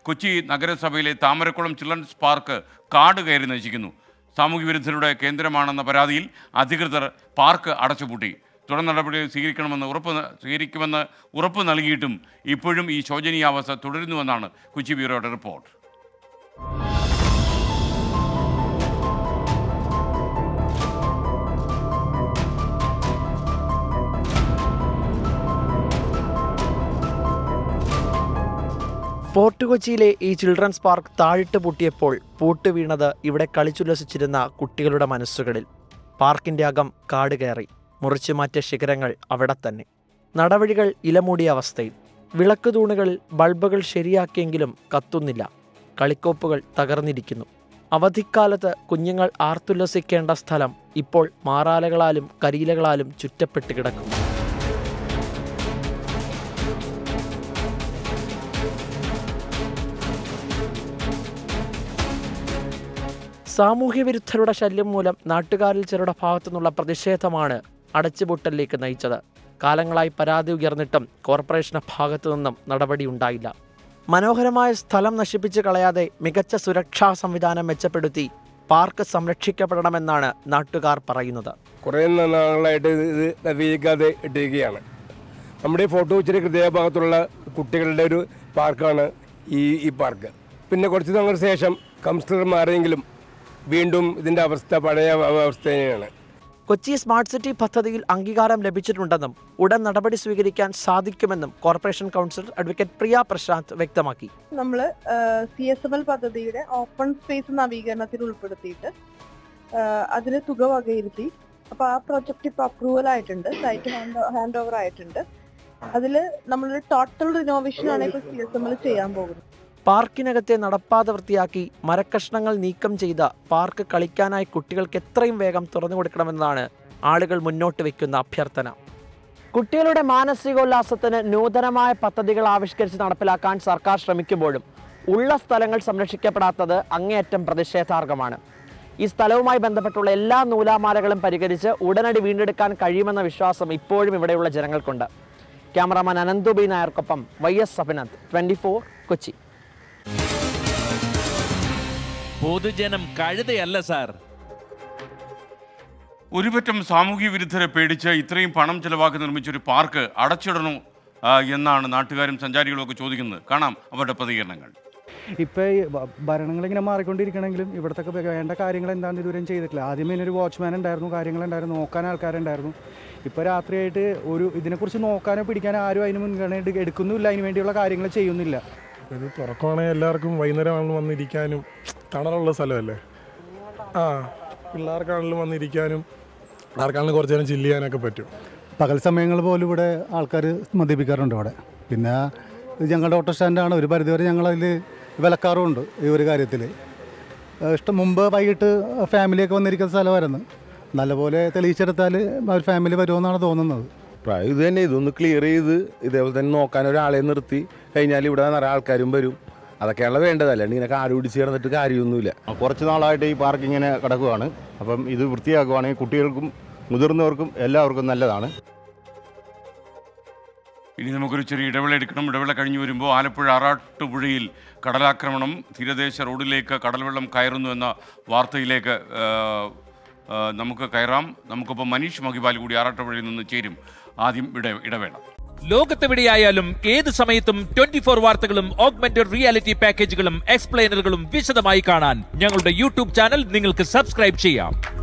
കൊച്ചി നഗരസഭയിലെ Thamarakulam children's park കാട് കയറി നശിക്കുന്നു സാമൂഹ്യ വിരുദ്ധരുടെ കേന്ദ്രമാണെന്ന പരാതിയിൽ അധികൃതർ പാർക്ക് അടച്ചുപൂട്ടി തുടർ നടപടികൾ സ്വീകരിക്കണമെന്ന് ഉറപ്പ് ന- സ്വീകരിക്കുമെന്ന് ഉറപ്പ് നൽകിയിട്ടും ഇപ്പോഴും ഈ ശോചനീയാവസ്ഥ തുടരുന്നുവെന്നാണ് കൊച്ചി ബ്യൂറോയുടെ റിപ്പോർട്ട് ഫോർട്ട് കൊച്ചിയിലെ ഈ ചിൽഡ്രൻസ് പാർക്ക് താഴിട്ട് പൂട്ടിയപ്പോൾ പൂട്ട് വീണത് ഇവിടെ കളിച്ചുല്ലസിച്ചിരുന്ന കുട്ടികളുടെ മനസ്സുകളിൽ പാർക്കിന്റെ അകം കാട് കയറി മുറിച്ചു മാറ്റിയ ശിഖരങ്ങൾ അവിടെ തന്നെ നടവഴികൾ ഇലമൂടിയ അവസ്ഥയിൽ വിളക്ക് തൂണുകളിൽ ബൾബുകൾ ശരിയാക്കിയെങ്കിലും കത്തുന്നില്ല കളിക്കോപ്പുകൾ തകർന്നിരിക്കുന്നു അവധിക്കാലത്ത് കുഞ്ഞുങ്ങൾ ആർത്തുല്ലസിക്കേണ്ട സ്ഥലം ഇപ്പോൾ മാറാലകളാലും കരിയിലകളാലും ചുറ്റപ്പെട്ട് കിടക്കുന്നു സാമൂഹ്യ വിരുദ്ധരുടെ ശല്യം മൂലം നാട്ടുകാരിൽ ചിലരുടെ ഭാഗത്തു നിന്നുള്ള പ്രതിഷേധമാണ് അടച്ചുപൂട്ടലിലേക്ക് നയിച്ചത് കാലങ്ങളായി പരാതി ഉയർന്നിട്ടും കോർപ്പറേഷന്റെ ഭാഗത്തു നിന്നും നടപടിയുണ്ടായില്ല മനോഹരമായ സ്ഥലം നശിപ്പിച്ച് കളയാതെ മികച്ച സുരക്ഷാ സംവിധാനം മെച്ചപ്പെടുത്തി പാർക്ക് സംരക്ഷിക്കപ്പെടണമെന്നാണ് നാട്ടുകാർ പറയുന്നത് കുറേ നാളുകളായിട്ട് ഇത് ഇത് നവീകരിക്കാതെ ഇട്ടിരിക്കുകയാണ് നമ്മുടെ ഈ ഫോട്ടോ വെച്ചിട്ട് ഹൃദയഭാഗത്തുള്ള കുട്ടികളുടെ ഒരു പാർക്കാണ് ഈ ഈ പാർക്ക് പിന്നെ കുറച്ച് നാളുകൾക്ക് ശേഷം കൗൺസിലർ മാറിയെങ്കിലും വീണ്ടും ഇതിൻ്റെ അവസ്ഥ പഴയ അവസ്ഥ തന്നെയാണ് കൊച്ചി സ്മാർട്ട് സിറ്റി പദ്ധതിയിൽ അംഗീകാരം ലഭിച്ചിട്ടുണ്ടെന്നും ഉടൻ നടപടി സ്വീകരിക്കാൻ സാധിക്കുമെന്നും corporation councillor advocate Priya Prashanth വ്യക്തമാക്കി നമ്മൾ സി എസ് എം എൽ പദ്ധതിയുടെ ഓപ്പൺ സ്പേസ് നവീകരണത്തിൽ ഉൾപ്പെടുത്തിയിട്ട് അതിന് തുക വകയിരുത്തി അപ്പൊ ആ പ്രൊജക്ട് ഇപ്പൊ അപ്രൂവൽ ആയിട്ടുണ്ട് സൈറ്റ് ഹാൻഡ് ഓവർ ആയിട്ടുണ്ട് അതില് നമ്മളൊരു ടോട്ടൽ റിനോവേഷൻ ആണ് ഇപ്പൊ സി എസ് എം എൽ ചെയ്യാൻ പോകുന്നത് പാർക്കിനകത്തെ നടപ്പാത വൃത്തിയാക്കി മരക്കഷ്ണങ്ങൾ നീക്കം ചെയ്ത പാർക്ക് കളിക്കാനായി കുട്ടികൾക്ക് എത്രയും വേഗം തുറന്നു കൊടുക്കണമെന്നാണ് ആളുകൾ മുന്നോട്ട് വയ്ക്കുന്ന അഭ്യർത്ഥന കുട്ടികളുടെ മാനസികോല്ലാസത്തിന് നൂതനമായ പദ്ധതികൾ ആവിഷ്കരിച്ച് നടപ്പിലാക്കാൻ സർക്കാർ ശ്രമിക്കുമ്പോഴും ഉള്ള സ്ഥലങ്ങൾ സംരക്ഷിക്കപ്പെടാത്തത് അങ്ങേയറ്റം പ്രതിഷേധാർഹമാണ് ഈ സ്ഥലവുമായി ബന്ധപ്പെട്ടുള്ള എല്ലാ നൂലാമാലകളും പരിഹരിച്ച് ഉടനടി വീണ്ടെടുക്കാൻ കഴിയുമെന്ന വിശ്വാസം ഇപ്പോഴും ഇവിടെയുള്ള ജനങ്ങൾക്കുണ്ട് ക്യാമറാമാൻ അനന്തു ബി നായർക്കൊപ്പം Y S Abhinand twenty four Kochi പൊതുജനം കഴുതയല്ല സാർ ഒരുപറ്റം സാമൂഹ്യ വിരുദ്ധരെ പേടിച്ച് ഇത്രയും പണം ചെലവാക്കി നിർമ്മിച്ച ഒരു പാർക്ക് അടച്ചിടണോ ആ, എന്നാണ് നാട്ടുകാരും സഞ്ചാരികളും ഒക്കെ ചോദിക്കുന്നത് കാണാം അവരുടെ പ്രതികരണങ്ങൾ ഇപ്പോൾ ഈ ഭ- ഭരണങ്ങൾ ഇങ്ങനെ മാറിക്കൊണ്ടിരിക്കണമെങ്കിലും ഇവിടുത്തെ ഒക്കെ വേണ്ട കാര്യങ്ങൾ എന്താണെന്ന് ഇതുവരെയും ചെയ്തിട്ടില്ല ആദ്യമേ ഒരു വാച്ച്മാൻ ഉണ്ടായിരുന്നു കാര്യങ്ങളുണ്ടായിരുന്നു നോക്കാൻ ആൾക്കാരുണ്ടായിരുന്നു ഇപ്പോൾ രാത്രിയായിട്ട് ഒരു ഇതിനെക്കുറിച്ച് നോക്കാനോ പിടിക്കാനോ ആരും അതിന് മുൻഗണന എടു- എടുക്കുന്നുമില്ല അതിന് വേണ്ടിയുള്ള കാര്യങ്ങൾ ചെയ്യുന്നില്ല ഇത് തുറക്കുവാണെങ്കിൽ എല്ലാവർക്കും വൈകുന്നേരമാണെങ്കിലും വന്നിരിക്കാനും തണലുള്ള സ്ഥലമല്ലേ ആ പിള്ളേർക്കാണെങ്കിലും വന്നിരിക്കാനും ആർക്കാണെങ്കിലും കുറച്ച് നേരം ചില്ല് ചെയ്യാനൊക്കെ പറ്റും പകൽ സമയങ്ങൾ പോലും ഇവിടെ ആൾക്കാർ മദ്യപിക്കാറുണ്ട് ഇവിടെ പിന്നെ ഇത് ഞങ്ങളുടെ ഓട്ടോ സ്റ്റാൻഡാണ് ഒരു പരിധിവരെ ഞങ്ങളതിൽ വിലക്കാറുമുണ്ട് ഈ ഒരു കാര്യത്തിൽ ഇഷ്ടം മുമ്പ് വൈകിട്ട് ഫാമിലിയൊക്കെ വന്നിരിക്കുന്ന സ്ഥലമായിരുന്നു നല്ലപോലെ തെളിയിച്ചെടുത്താൽ ഒരു ഫാമിലി വരുമെന്നാണ് തോന്നുന്നത് പ്രായം ഇത് തന്നെ ഇതൊന്ന് ക്ലിയർ ചെയ്ത് ഇതേപോലെ തന്നെ നോക്കാൻ ഒരാളെ നിർത്തി കഴിഞ്ഞാൽ ഇവിടെ നിറയെ ആൾക്കാരും വരും അതൊക്കെയാണ് വേണ്ടത് അല്ലാണ്ട് ഇങ്ങനെ കാട് പിടിച്ച് കിടന്നിട്ട് കാര്യമൊന്നുമില്ല കുറച്ച് നാളായിട്ട് ഈ പാർക്ക് ഇങ്ങനെ കിടക്കുകയാണ് അപ്പം ഇത് വൃത്തിയാക്കുവാണെങ്കിൽ കുട്ടികൾക്കും മുതിർന്നവർക്കും എല്ലാവർക്കും നല്ലതാണ് ഇനി നമുക്കൊരു ചെറിയ ഇടവേള എടുക്കണം ഇടവേള കഴിഞ്ഞു വരുമ്പോൾ ആലപ്പുഴ ആറാട്ടുപുഴയിൽ കടലാക്രമണം തീരദേശ റോഡിലേക്ക് കടൽവെള്ളം കയറുന്നു എന്ന വാർത്തയിലേക്ക് ആ, ആ, നമുക്ക് കയറാം നമുക്കിപ്പോൾ മനീഷ് മഹിബാൽ കൂടി ആറാട്ടുപുഴയിൽ നിന്ന് ചേരും ആദ്യം ഇട ഇടവേള ലോകത്തെവിടെയായാലും ഏത് സമയത്തും ട്വന്റി ഫോർ വാർത്തകളും ഓഗ്മെന്റഡ് റിയാലിറ്റി പാക്കേജുകളും എക്സ്പ്ലെയിനറുകളും വിശദമായി കാണാൻ ഞങ്ങളുടെ യൂട്യൂബ് ചാനൽ നിങ്ങൾക്ക് സബ്സ്ക്രൈബ് ചെയ്യാം